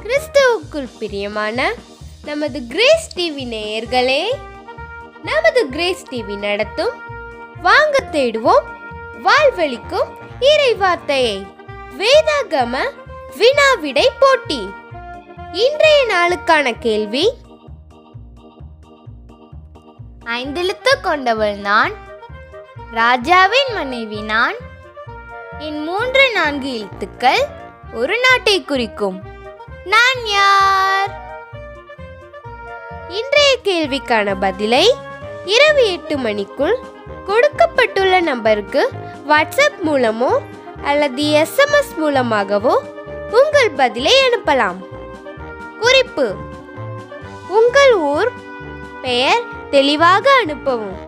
கிறிஸ்துவுக்குள் பிரியமான நமது கிரேஸ் டிவி நேயர்களே நமது கிரேஸ் டிவி நடத்தும் வாங்க தேடுவோம் வாழ்வழிக்கும் இறை வார்த்தையை வேதாகம வினாவிடை போட்டி இன்றைய நாளுக்கான கேள்வி ஐந்தெழுத்து கொண்டவள் நான் ராஜாவின் மனைவி நான் என் மூன்று நான்கு எழுத்துக்கள் ஒரு நாட்டை குறிக்கும் நான் யார் இன்றைய கேள்விக்கான பதிலை இரவு எட்டு மணிக்குள் கொடுக்கப்பட்டுள்ள நம்பருக்கு வாட்ஸ்அப் மூலமோ அல்லது எஸ்எம்எஸ் மூலமாகவோ உங்கள் பதிலை அனுப்பலாம் குறிப்பு உங்கள் ஊர் பெயர் தெளிவாக அனுப்பவும்